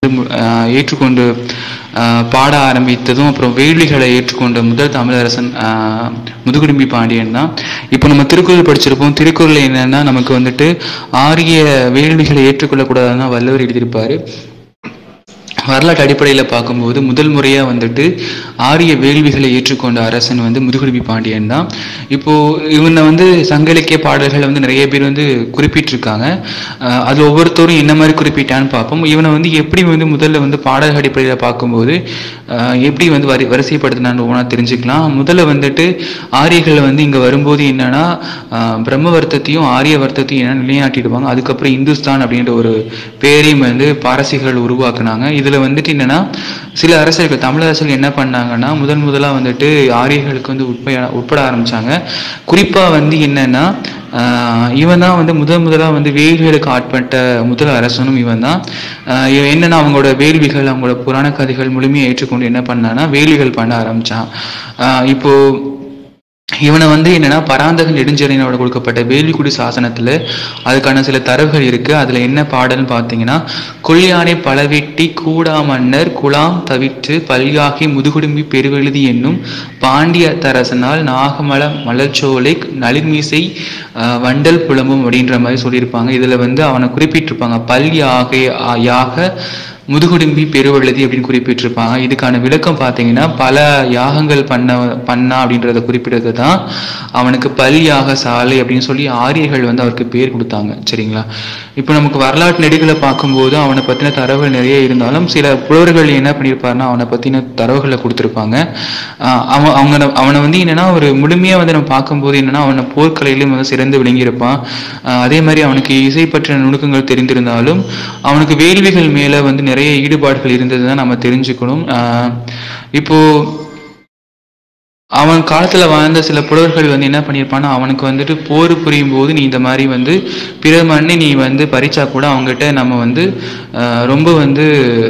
ஆஹ் ஏற்றுக்கொண்டு ஆஹ் பாட ஆரம்பித்ததும் அப்புறம் வேள்விகளை ஏற்றுக்கொண்ட முதல் தமிழரசன் ஆஹ் முதுகுடும்பி பாண்டியன் தான் இப்போ நம்ம திருக்குறள் படிச்சிருப்போம் திருக்குறள் என்னன்னா நமக்கு வந்துட்டு ஆரிய வேள்விகளை ஏற்றுக்கொள்ளக்கூடாதுன்னு வள்ளுவர் எழுதியிருப்பாரு வரலாற்று அடிப்படையில் பார்க்கும்போது முதல் முறையாக வந்துட்டு ஆரிய வேள்விகளை ஏற்றுக்கொண்ட அரசன் வந்து முதுகுடுமி பாண்டியன் தான் இப்போ இவனை வந்து சங்க இலக்கிய பாடல்களை வந்து நிறைய பேர் வந்து குறிப்பிட்டிருக்காங்க அஹ் அதுல ஒவ்வொருத்தரும் என்ன மாதிரி குறிப்பிட்டான்னு பார்ப்போம் இவனை வந்து எப்படி வந்து முதல்ல வந்து பாடல் அடிப்படையில் பார்க்கும்போது அஹ் எப்படி வந்து வரி வரிசைப்படுத்தினான்னு ஒவ்வொன்றா தெரிஞ்சுக்கலாம் முதல்ல வந்துட்டு ஆரியர்கள் வந்து இங்க வரும்போது என்னன்னா அஹ் பிரம்ம வர்த்தத்தையும் ஆரிய வர்த்தத்தையும் என்ன நிலைநாட்டிடுவாங்க அதுக்கப்புறம் இந்துஸ்தான் அப்படின்ற ஒரு பேரையும் வந்து பாரசீகர்கள் உருவாக்குனாங்க இதுல வந்துட்டு என்னன்னா சில அரசர்கள் தமிழரசர்கள் என்ன பண்ணாங்கன்னா முதன் முதலா வந்துட்டு ஆரியர்களுக்கு வந்து உட்பட உட்பட ஆரம்பிச்சாங்க குறிப்பா வந்து என்னன்னா ஆஹ் இவன் தான் வந்து முதல் முதலா வந்து வேள்விகளுக்கு ஆட்பட்ட முதல் அரசனும் இவன் தான் ஆஹ் இவன் என்னன்னா அவங்களோட வேள்விகள் அவங்களோட புராண கதைகள் முழுமையை ஏற்றுக்கொண்டு என்ன பண்ணான்னா வேள்விகள் பண்ண ஆரம்பிச்சான் ஆஹ் இப்போ இவனை வந்து என்னன்னா பராந்தக நெடுஞ்செழியனோட கொடுக்கப்பட்ட வேலிக்குடி சாசனத்துல அதுக்கான சில தரவுகள் இருக்கு அதுல என்ன பாடல்னு பார்த்தீங்கன்னா கொள்ளியானை பலவெட்டி கூடா மன்னர் குலாம் தவிற்று பல்யாகி முதுகுடும்பி பெருவெழுதி என்னும் பாண்டிய தரசனால் நாகமல மலர்ச்சோலை நளிர்மீசை ஆஹ், வண்டல் புலம்பும் அப்படின்ற மாதிரி சொல்லியிருப்பாங்க இதுல வந்து அவனை குறிப்பிட்டிருப்பாங்க பல் யாக யாக முதுகுடும்பி பெருவழுதி அப்படின்னு குறிப்பிட்டிருப்பாங்க இதுக்கான விளக்கம் பார்த்தீங்கன்னா பல யாகங்கள் பண்ண பண்ணா அப்படின்றத குறிப்பிட்டது தான் அவனுக்கு பல் யாக சாலை அப்படின்னு சொல்லி ஆரியர்கள் வந்து அவருக்கு பேர் கொடுத்தாங்க சரிங்களா இப்போ நமக்கு வரலாற்று நெடுகளை பார்க்கும்போது அவனை பற்றின தரவுகள் நிறைய இருந்தாலும் சில புலவர்கள் என்ன பண்ணியிருப்பாருன்னா அவனை பற்றின தரவுகளை கொடுத்துருப்பாங்க ஆஹ் அவன் அவங்க அவனை வந்து என்னன்னா ஒரு முழுமையாக வந்து நம்ம பார்க்கும்போது என்னன்னா அவனை போர்க்கலையிலும் வந்து சிறந்து விளங்கியிருப்பான் ஆஹ் அதே மாதிரி அவனுக்கு இசை பற்றின நுணுக்கங்கள் தெரிந்திருந்தாலும் அவனுக்கு வேள்விகள் மேல வந்து நிறைய ஈடுபாடுகள் இருந்ததுதான் நம்ம தெரிஞ்சுக்கணும் ஆஹ் இப்போ அவன் காலத்துல வாழ்ந்த சில புலவர்கள் வந்து என்ன பண்ணியிருப்பான்னா அவனுக்கு வந்துட்டு போர் புரியும் போது நீ இந்த மாதிரி வந்து பிற மண்ணை நீ வந்து பறிச்சா கூட அவங்ககிட்ட நம்ம வந்து ஆஹ் ரொம்ப வந்து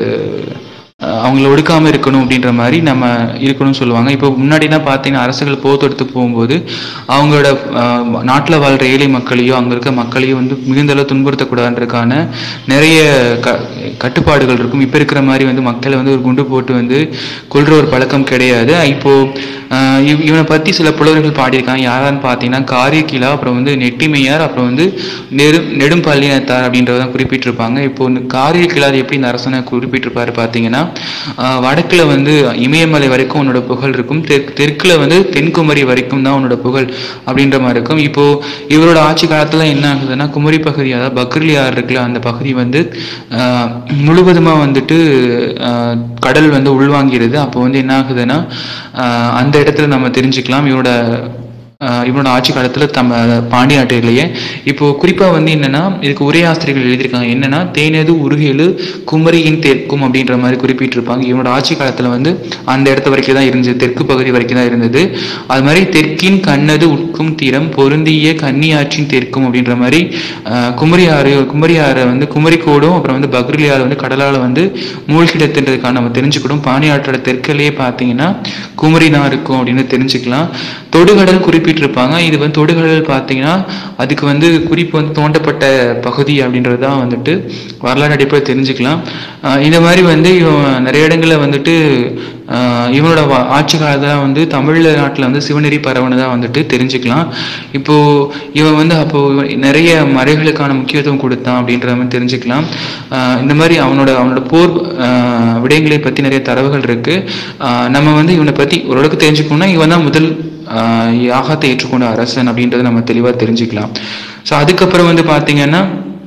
அஹ் அவங்கள ஒடுக்காம இருக்கணும் அப்படின்ற மாதிரி நம்ம இருக்கணும்னு சொல்லுவாங்க இப்போ முன்னாடிலாம் பார்த்தீங்கன்னா அரசுகள் போர் தொடுத்து போகும்போது அவங்களோட அஹ், நாட்டுல வாழ்ற ஏழை மக்களையோ அங்க இருக்க மக்களையோ வந்து மிகுந்த அளவு துன்புறுத்தக்கூடாதுன்றதுக்கான நிறைய க கட்டுப்பாடுகள் இருக்கும் இப்போ இருக்கிற மாதிரி வந்து மக்களை வந்து ஒரு குண்டு போட்டு வந்து கொல்ற ஒரு பழக்கம் கிடையாது இப்போ அஹ், இவ்- இவனை பத்தி சில புலவர்கள் பாடியிருக்காங்க யாரான்னு பார்த்தீங்கன்னா காரியக்கிலா அப்புறம் வந்து நெட்டிமையார் அப்புறம் வந்து நெடு நெடும்பள்ளினத்தார் அப்படின்றதான் குறிப்பிட்டிருப்பாங்க இப்போ இந்த காரியக்கிலா அது எப்படி இந்த அரசனை குறிப்பிட்டிருப்பாரு பார்த்தீங்கன்னா ஆஹ் வடக்குல வந்து இமயமலை வரைக்கும் உன்னோட புகழ் இருக்கும் தெற்கு தெற்குல வந்து தென்குமரி வரைக்கும் தான் உன்னோட புகழ் அப்படின்ற மாதிரி இருக்கும் இப்போ இவரோட ஆட்சி காலத்துல என்ன ஆகுதுன்னா குமரி பகுதி அதாவது பக்ரிலியார் இருக்குல்ல அந்த பகுதி வந்து ஆஹ் முழுவதுமா வந்துட்டு ஆஹ் கடல் வந்து உள்வாங்கிறது அப்போ வந்து என்ன ஆகுதுன்னா ஆஹ் அந்த இடத்துல நம்ம தெரிஞ்சுக்கலாம் இவரோட ஆஹ் இவனோட ஆட்சி காலத்துல தம்ம பாண்டிய நாட்டிலேயே இப்போ குறிப்பா வந்து என்னன்னா இதுக்கு உரையாசிரியர்கள் எழுதியிருக்காங்க என்னன்னா தேனது உருகேலு குமரியின் தெற்கும் அப்படின்ற மாதிரி குறிப்பிட்டிருப்பாங்க இவனோட ஆட்சி காலத்துல வந்து அந்த இடத்து வரைக்கும் தான் இருந்தது தெற்கு பகுதி வரைக்கும் தான் இருந்தது அது மாதிரி தெற்கின் கண்ணது உட்கும் தீரம் பொருந்திய கன்னியாற்றின் தெற்கும் அப்படின்ற மாதிரி ஆஹ் குமரி ஆறு குமரி ஆறை வந்து குமரிக்கோடும் அப்புறம் வந்து பக்ரிலி ஆறு வந்து கடலால் வந்து மூழ்கிடத்துன்றதுக்கான நம்ம தெரிஞ்சுக்கணும் பாண்டிய நாட்டோட தெற்கிலேயே பார்த்தீங்கன்னா குமரி தான் இருக்கும் அப்படின்னு தெரிஞ்சுக்கலாம் தொடுகடல் குறிப்பிட்டிருப்பாங்க இது வந்து தொடுகடல் பார்த்தீங்கன்னா அதுக்கு வந்து குறிப்பு வந்து தோண்டப்பட்ட பகுதி அப்படின்றது தான் வந்துட்டு வரலாறு அடிப்படையில் தெரிஞ்சுக்கலாம் ஆஹ் இந்த மாதிரி வந்து இவன் நிறைய இடங்களில் வந்துட்டு ஆஹ் இவனோட வா- ஆட்சி காலத்தில் வந்து தமிழ்நாட்டில் வந்து சிவநெறி பரவனதாக வந்துட்டு தெரிஞ்சுக்கலாம் இப்போ இவன் வந்து அப்போ இவன் நிறைய மறைகளுக்கான முக்கியத்துவம் கொடுத்தான் அப்படின்ற மாதிரி தெரிஞ்சுக்கலாம் ஆஹ் இந்த மாதிரி அவனோட அவனோட போர் ஆஹ் விடயங்களை பற்றி நிறைய தரவுகள் இருக்கு ஆஹ் நம்ம வந்து இவனை பற்றி ஓரளவுக்கு தெரிஞ்சுக்கணும்னா இவன் தான் முதல் ஆஹ் யாகத்தை ஏற்றுக்கொண்ட அரசன் அப்படின்றத நம்ம தெளிவாக தெரிஞ்சுக்கலாம் ஸோ அதுக்கப்புறம் வந்து பார்த்தீங்கன்னா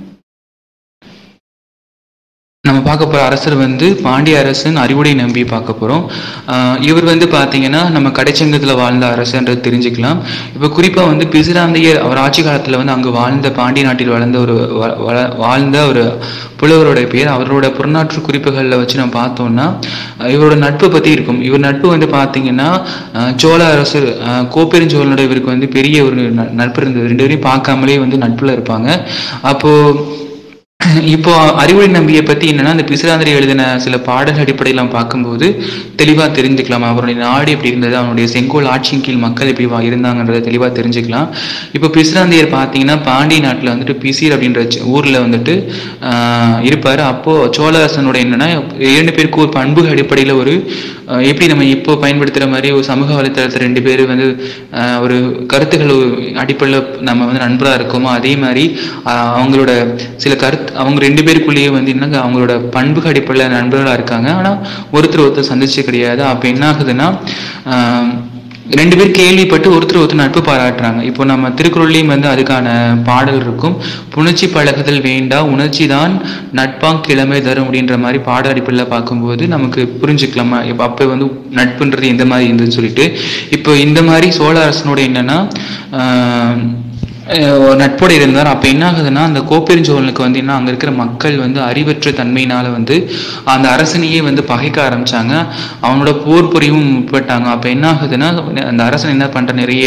நம்ம பார்க்க போற அரசர் வந்து பாண்டிய அரசன் அறிவுடை நம்பி பார்க்க போறோம் ஆஹ் இவர் வந்து பாத்தீங்கன்னா நம்ம கடைச்சங்கத்துல வாழ்ந்த அரசன்றது தெரிஞ்சுக்கலாம் இப்போ குறிப்பா வந்து பிசிராந்தையர் அவர் ஆட்சி காலத்துல வந்து அங்கு வாழ்ந்த பாண்டிய நாட்டில் வளர்ந்த ஒரு வ- வள- வாழ்ந்த ஒரு புலவரோட பேர் அவரோட புறநாற்று குறிப்புகளில் வச்சு நம்ம பார்த்தோம்னா அஹ் இவரோட நட்பு பத்தி இருக்கும் இவர் நட்பு வந்து பாத்தீங்கன்னா அஹ் சோழ அரசர் அஹ் கோப்பெருஞ்சோழனோட இவருக்கு வந்து பெரிய ஒரு ந- நட்பு இருந்தது ரெண்டு பேரையும் பார்க்காமலே வந்து நட்புல இருப்பாங்க அப்போ இப்போ அறிவுரை நம்பியை பத்தி என்னன்னா அந்த பிசிராந்திரி எழுதின சில பாடல் அடிப்படையில் நம்ம பார்க்கும்போது தெளிவா தெரிஞ்சுக்கலாம் அவருடைய நாடு எப்படி இருந்தது அவனுடைய செங்கோல் ஆட்சியின் கீழ் மக்கள் எப்படி வா- இருந்தாங்கன்றதை தெளிவா தெரிஞ்சுக்கலாம் இப்போ பிசிராந்தியர் பார்த்தீங்கன்னா பாண்டிய நாட்டுல வந்துட்டு பிசிர் அப்படின்ற சி- ஊர்ல வந்துட்டு ஆஹ், இருப்பாரு அப்போ சோழரசனோட என்னன்னா இரண்டு பேருக்கு ஒரு பண்பு அடிப்படையில ஒரு ஆஹ், எப்படி நம்ம இப்போ பயன்படுத்துற மாதிரி ஒரு சமூக வலைத்தளத்தில் ரெண்டு பேர் வந்து ஆஹ், ஒரு கருத்துக்கள் அடிப்படையில் நம்ம வந்து நண்பரா இருக்கோமோ அதே மாதிரி ஆஹ், அவங்களோட சில கருத்து அவங்க ரெண்டு பேருக்குள்ளேயே வந்து என்னங்க அவங்களோட பண்புக அடிப்படையில் நண்பர்களா இருக்காங்க ஆனா ஒருத்தர் ஒருத்தர் சந்திச்சு கிடையாது அப்ப என்ன ஆகுதுன்னா ஆஹ், ரெண்டு பேர் கேள்விப்பட்டு ஒருத்தர் ஒருத்தர் நட்பு பாராட்டுறாங்க இப்போ நம்ம திருக்குறள்லையும் வந்து அதுக்கான பாடல் இருக்கும் புணர்ச்சி பழகுதல் வேண்டா உணர்ச்சி தான் நட்பாங் கிழமை தரும் அப்படின்ற மாதிரி பாடல் அடிப்படையில் பார்க்கும்போது நமக்கு புரிஞ்சுக்கலாமா இப்போ அப்போ வந்து நட்புன்றது எந்த மாதிரி இருந்ததுன்னு சொல்லிட்டு இப்போ இந்த மாதிரி சோழ அரசனோட என்னன்னா ஆஹ், அஹ் ஒரு நட்போடு இருந்தார் அப்ப என்ன ஆகுதுன்னா அந்த கோப்பெருஞ்சோழனுக்கு வந்து என்ன அங்க இருக்கிற மக்கள் வந்து அறிவற்ற தன்மையினால வந்து அந்த அரசனையே வந்து பகைக்க ஆரம்பிச்சாங்க அவனோட போர் புரியவும் முற்பட்டாங்க அப்ப என்ன ஆகுதுன்னா அந்த அரசன் என்ன பண்ற நிறைய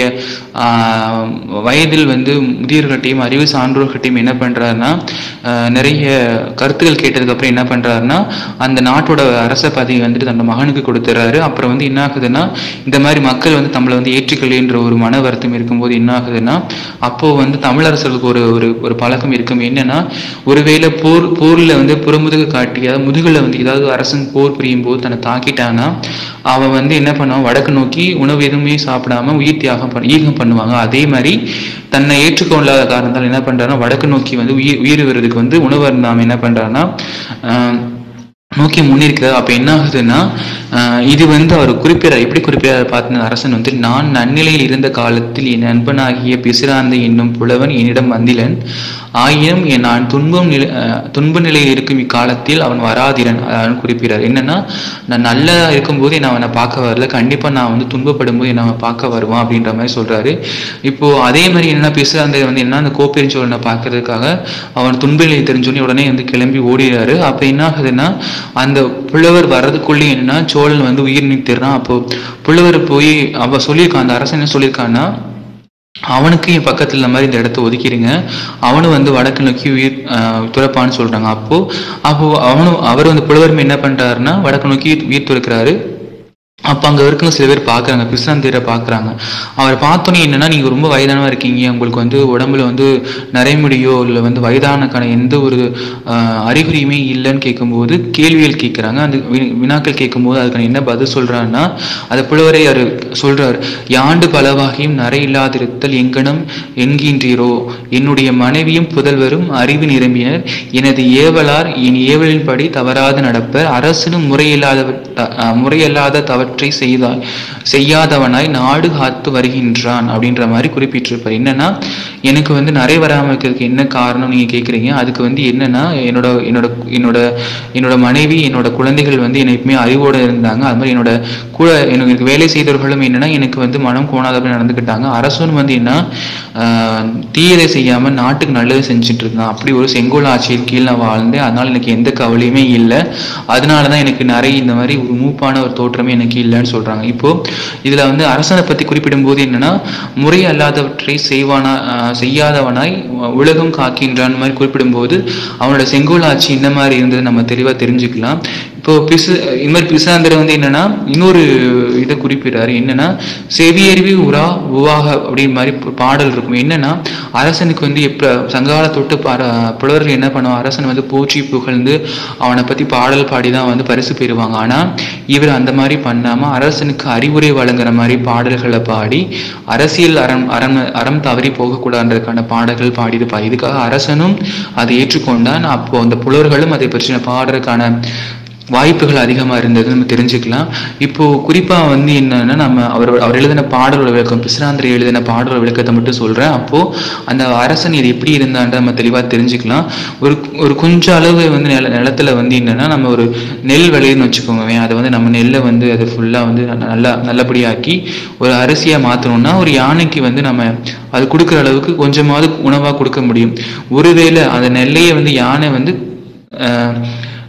ஆஹ், வயதில் வந்து முதியவர்கள்ட்டையும் அறிவு சான்றோர்கிட்டையும் என்ன பண்றாருன்னா ஆஹ், நிறைய கருத்துக்கள் கேட்டதுக்கு அப்புறம் என்ன பண்றாருன்னா அந்த நாட்டோட அரச பதவி வந்துட்டு தன்னோட மகனுக்கு கொடுத்துறாரு அப்புறம் வந்து என்ன ஆகுதுன்னா இந்த மாதிரி மக்கள் வந்து நம்மளை வந்து ஏற்றுக்கலைன்ற ஒரு மன வருத்தம் இருக்கும்போது என்ன ஆகுதுன்னா அப்போ வந்து தமிழரசர்களுக்கு ஒரு ஒரு ஒரு பழக்கம் இருக்கும் என்னன்னா ஒருவேளை போர் போர்ல வந்து புறமுதுகு காட்டி அதாவது முதுகுல வந்து ஏதாவது அரசன் போர் புரியும் போது தன்னை தாக்கிட்டானா அவன் வந்து என்ன பண்ணுவான் வடக்கு நோக்கி உணவு எதுவுமே சாப்பிடாம உயிர் தியாகம் பண்ண ஈகம் பண்ணுவாங்க அதே மாதிரி தன்னை ஏற்றுக்கொள்ளாத காரணத்தால் என்ன பண்றாருன்னா வடக்கு நோக்கி வந்து உயிர் உயிர் விடுறதுக்கு வந்து உணவு அருந்தாம என்ன பண்றாருன்னா ஆஹ், நோக்கி முன்னிருக்கிறார் அப்ப என்ன ஆகுதுன்னா ஆஹ் இது வந்து அவர் குறிப்பிடார் எப்படி குறிப்பிடார் பார்த்த அரசன் வந்து நான் நன்னிலையில் இருந்த காலத்தில் என் நண்பனாகிய பிசிராந்தை என்னும் புலவன் என்னிடம் வந்திலன் ஆயினும் என் நான் துன்பம் நிலை ஆஹ் துன்ப நிலையில் இருக்கும் இக்காலத்தில் அவன் வராதிரன் அவன் குறிப்பிடார் என்னன்னா நான் நல்லா இருக்கும்போது நான் அவனை பார்க்க வரல கண்டிப்பா நான் வந்து துன்பப்படும் போது என்ன அவன் பார்க்க வருவான் அப்படின்ற மாதிரி சொல்றாரு இப்போ அதே மாதிரி என்னன்னா பிசிராந்தை வந்து என்ன அந்த கோப்பெருஞ்சோழனை பார்க்கறதுக்காக அவன் துன்ப நிலை தெரிஞ்சோடனே உடனே வந்து கிளம்பி ஓடிறாரு அப்ப என்ன ஆகுதுன்னா அந்த புலவர் வர்றதுக்குள்ளே என்னன்னா சோழன் வந்து உயிர் நீத்திடுறான் அப்போ புலவர் போய் அவ சொல்லியிருக்கான் அந்த அரசன் என்ன சொல்லியிருக்கான்னா அவனுக்கு என் பக்கத்துல இந்த மாதிரி இந்த இடத்த ஒதுக்கிடுங்க அவனும் வந்து வடக்கு நோக்கி உயிர் ஆஹ், துறப்பான்னு சொல்றாங்க அப்போ அப்போ அவனும் அவர் வந்து புலவரும் என்ன பண்றாருன்னா வடக்கு நோக்கி உயிர் துறக்கிறாரு அப்போ அங்கே இருக்கவங்க சில பேர் பார்க்குறாங்க பிசாந்தீரை பார்க்குறாங்க அவரை பார்த்தோன்னே என்னன்னா நீங்கள் ரொம்ப வயதானவா இருக்கீங்க உங்களுக்கு வந்து உடம்புல வந்து நரைமுடியோ இல்லை வந்து வயதானக்கான எந்த ஒரு ஆஹ், அறிகுறியுமே இல்லைன்னு கேட்கும்போது கேள்விகள் கேட்குறாங்க அந்த வி- வினாக்கள் கேட்கும்போது அதுக்கான என்ன பதில் சொல்றாருன்னா அதை புலவரை அவர் சொல்றார் யாண்டு பலவாகியும் நரை இல்லாதிருத்தல் எங்கனம் என்கின்றீரோ என்னுடைய மனைவியும் புதல்வரும் அறிவு நிரம்பினர் எனது ஏவலார் என் ஏவலின்படி தவறாது நடப்பர் அரசனும் முறையில்லாத முறையல்லாத தவற்றை செய்தாய் செய்யாதவனாய் நாடு காத்து வருகின்றான் அப்படின்ற மாதிரி குறிப்பிட்டிருப்பார் என்னன்னா எனக்கு வந்து நிறைய வராம இருக்கிறதுக்கு என்ன காரணம் நீங்க கேக்குறீங்க அதுக்கு வந்து என்னன்னா என்னோட என்னோட என்னோட என்னோட மனைவி என்னோட குழந்தைகள் வந்து என்னை எப்பவுமே அறிவோட இருந்தாங்க அது மாதிரி என்னோட கூட எனக்கு எனக்கு வேலை செய்தவர்களும் என்னன்னா எனக்கு வந்து மனம் கோணாதபடி நடந்துக்கிட்டாங்க அரசனும் வந்து என்ன ஆஹ், தீயதை செய்யாம நாட்டுக்கு நல்லது செஞ்சுட்டு இருந்தான் அப்படி ஒரு செங்கோல் ஆட்சியின் கீழ் நான் வாழ்ந்தேன் அதனால எனக்கு எந்த கவலையுமே இல்லை அதனாலதான் எனக்கு நிறைய இந்த மாதிரி ஒரு மூப்பான ஒரு தோற்றமே எனக்கு இல்லைன்னு சொல்றாங்க இப்போ இதுல வந்து அரசனை பத்தி குறிப்பிடும்போது என்னன்னா முறை அல்லாதவற்றை செய்வானா ஆஹ், செய்யாதவனாய் உலகம் காக்கின்றான் மாதிரி குறிப்பிடும்போது அவனோட செங்கோல் ஆட்சி என்ன மாதிரி இருந்தது நம்ம தெளிவா தெரிஞ்சுக்கலாம் இப்போ பிசு இந்த மாதிரி பிசாந்தர் வந்து என்னன்னா இன்னொரு இதை குறிப்பிடுறாரு என்னன்னா செவியறிவி உரா உவாக அப்படின்ற மாதிரி ஒரு பாடல் இருக்கும் என்னன்னா அரசனுக்கு வந்து எப்ப சங்கால தொட்டு பார புலவர்கள் என்ன பண்ணுவாங்க அரசன் வந்து போற்றி புகழ்ந்து அவனை பத்தி பாடல் பாடி தான் வந்து பரிசு பெறுவாங்க ஆனா இவர் அந்த மாதிரி பண்ணாம அரசனுக்கு அறிவுரை வழங்குற மாதிரி பாடல்களை பாடி அரசியல் அறம் அறம் அறம் தவறி போகக்கூடாதுன்றதுக்கான பாடல்கள் பாடியிருப்பார் இதுக்காக அரசனும் அதை ஏற்றுக்கொண்டான் அப்போ அந்த புலவர்களும் அதை பற்றின பாடுறதுக்கான வாய்ப்புகள் அதிகமா இருந்தது நம்ம தெரிஞ்சுக்கலாம் இப்போ குறிப்பா வந்து என்னன்னா நம்ம அவர் அவர் எழுதின பாடலோட விளக்கம் பிசிராந்திரி எழுதின பாடலோட விளக்கத்தை மட்டும் சொல்றேன் அப்போ அந்த அரசன் இது எப்படி இருந்தான்ற நம்ம தெளிவா தெரிஞ்சுக்கலாம் ஒரு ஒரு கொஞ்சம் அளவு வந்து நில நிலத்துல வந்து என்னன்னா நம்ம ஒரு நெல் விளையுன்னு வச்சுக்கோங்க அதை வந்து நம்ம நெல்லை வந்து அதை ஃபுல்லா வந்து நல்லா நல்லபடியாக்கி ஒரு அரிசியா மாத்தணும்னா ஒரு யானைக்கு வந்து நம்ம அது கொடுக்குற அளவுக்கு கொஞ்சமாவது உணவா கொடுக்க முடியும் ஒருவேளை அந்த நெல்லையை வந்து யானை வந்து ஆஹ்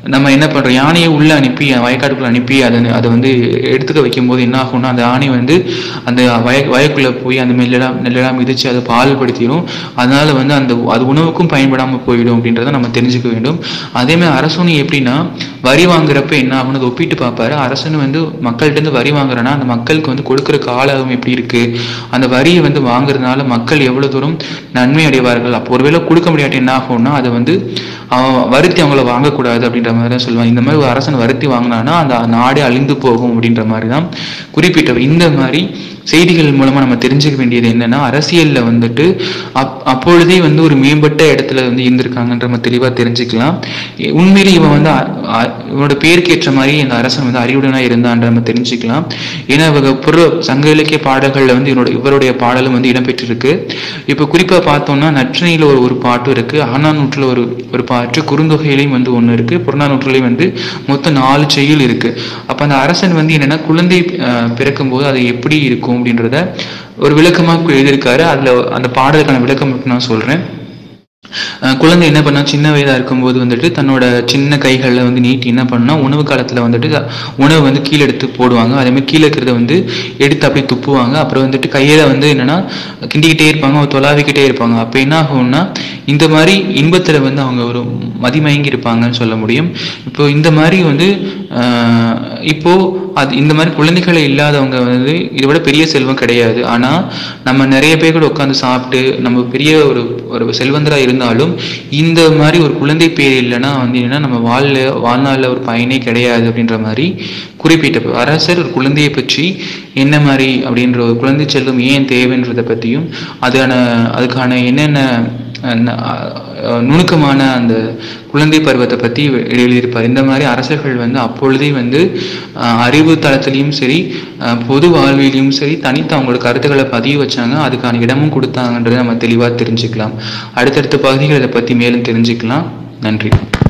நம்ம என்ன பண்றோம் யானையை உள்ள அனுப்பி வயக்காட்டுக்குள்ள அனுப்பி அதை அதை வந்து எடுத்துக்க வைக்கும்போது என்ன ஆகும்னா அந்த யானை வந்து அந்த வய வயக்குள்ள போய் அந்த நெல்லெல்லாம் நெல்லெல்லாம் மிதிச்சு அதை பால் படுத்திடும் அதனால வந்து அந்த அது உணவுக்கும் பயன்படாம போயிடும் அப்படின்றத நம்ம தெரிஞ்சுக்க வேண்டும் அதே மாதிரி அரசனும் எப்படின்னா வரி வாங்குறப்ப என்ன ஆகும்னு அதை ஒப்பிட்டு பார்ப்பாரு அரசன் வந்து மக்கள்கிட்ட இருந்து வரி வாங்குறனா அந்த மக்களுக்கு வந்து கொடுக்குற காலம் எப்படி இருக்கு அந்த வரியை வந்து வாங்குறதுனால மக்கள் எவ்வளவு தூரம் நன்மை அடைவார்கள் அப்போ ஒருவேளை கொடுக்க முடியாட்டி என்ன ஆகும்னா அதை வந்து அவன் வருத்தி அவங்கள வாங்கக்கூடாது அப்படின்ற மாதிரி தான் சொல்லுவான் இந்த மாதிரி ஒரு அரசன் வருத்தி வாங்கினான்னா அந்த நாடே அழிந்து போகும் அப்படின்ற மாதிரி தான் குறிப்பிட்டவர் இந்த மாதிரி செய்திகள் மூலமா நம்ம தெரிஞ்சுக்க வேண்டியது என்னன்னா அரசியல்ல வந்துட்டு அப் அப்பொழுதே வந்து ஒரு மேம்பட்ட இடத்துல வந்து இருந்திருக்காங்கன்ற நம்ம தெளிவா தெரிஞ்சுக்கலாம் இ- உண்மையிலே இவன் வந்து அ- அ- இவனோட பேருக்கு ஏற்ற மாதிரி இந்த அரசன் வந்து அறிவுடனா இருந்தான்ற நம்ம தெரிஞ்சுக்கலாம் ஏன்னா இவங்க புற சங்க இலக்கிய பாடல்கள்ல வந்து இவனோட இவருடைய பாடலும் வந்து இடம்பெற்றிருக்கு இப்போ குறிப்பா பார்த்தோம்னா நற்றிணையில ஒரு ஒரு பாட்டு இருக்கு அகநானூற்றுல ஒரு ஒரு பாட்டு குறுந்தொகையிலையும் வந்து ஒண்ணு இருக்கு புறநானூற்றுலையும் வந்து மொத்தம் நாலு செய்யுள் இருக்கு அப்ப அந்த அரசன் வந்து என்னன்னா குழந்தை அஹ், பிறக்கும்போது அது எப்படி இருக்கும் அப்படின்றத ஒரு விளக்கமா எழுதியிருக்காரு அதுல அந்த பாடலுக்கான விளக்கம் மட்டும் நான் சொல்றேன் அஹ் குழந்தை என்ன பண்ணா சின்ன வயதா இருக்கும்போது வந்துட்டு தன்னோட சின்ன கைகளில் வந்து நீட்டி என்ன பண்ணா உணவு காலத்துல வந்துட்டு அ- உணவு வந்து கீழே எடுத்து போடுவாங்க அதே மாதிரி கீழே இருக்கிறத வந்து எடுத்து அப்படியே துப்புவாங்க அப்புறம் வந்துட்டு கையில வந்து என்னன்னா கிண்டிக்கிட்டே இருப்பாங்க ஒரு தொலாவிக்கிட்டே இருப்பாங்க அப்ப என்ன ஆகும்னா இந்த மாதிரி இன்பத்துல வந்து அவங்க ஒரு மதிமயங்கி இருப்பாங்கன்னு சொல்ல முடியும் இப்போ இந்த மாதிரி வந்து ஆஹ், இப்போ அது இந்த மாதிரி குழந்தைகளை இல்லாதவங்க வந்து இதை விட பெரிய செல்வம் கிடையாது ஆனா நம்ம நிறைய பேர் கூட உட்காந்து சாப்பிட்டு நம்ம பெரிய ஒரு ஒரு செல்வந்தரா இருந்தாலும் இந்த மாதிரி ஒரு குழந்தை பேர் இல்லைன்னா வந்து என்னன்னா நம்ம வாழ்ல வாழ்நாள்ல ஒரு பயனே கிடையாது அப்படின்ற மாதிரி குறிப்பிட்ட அரசர் ஒரு குழந்தையை பற்றி என்ன மாதிரி அப்படின்ற ஒரு குழந்தை செல்வம் ஏன் தேவைன்றதை பற்றியும் அதுக்கான அதுக்கான என்னென்ன அஹ், ந- அஹ், நுணுக்கமான அந்த குழந்தை பருவத்தை பற்றி எழுதியிருப்பார் இந்த மாதிரி அரசர்கள் வந்து அப்பொழுதே வந்து அஹ், அறிவு தளத்திலையும் சரி அஹ், பொது வாழ்விலையும் சரி தனித்து அவங்களோட கருத்துக்களை பதிய வச்சாங்க அதுக்கான இடமும் கொடுத்தாங்கன்றதை நம்ம தெளிவாக தெரிஞ்சுக்கலாம் அடுத்தடுத்த பகுதிகள் இதை பற்றி மேலும் தெரிஞ்சுக்கலாம் நன்றி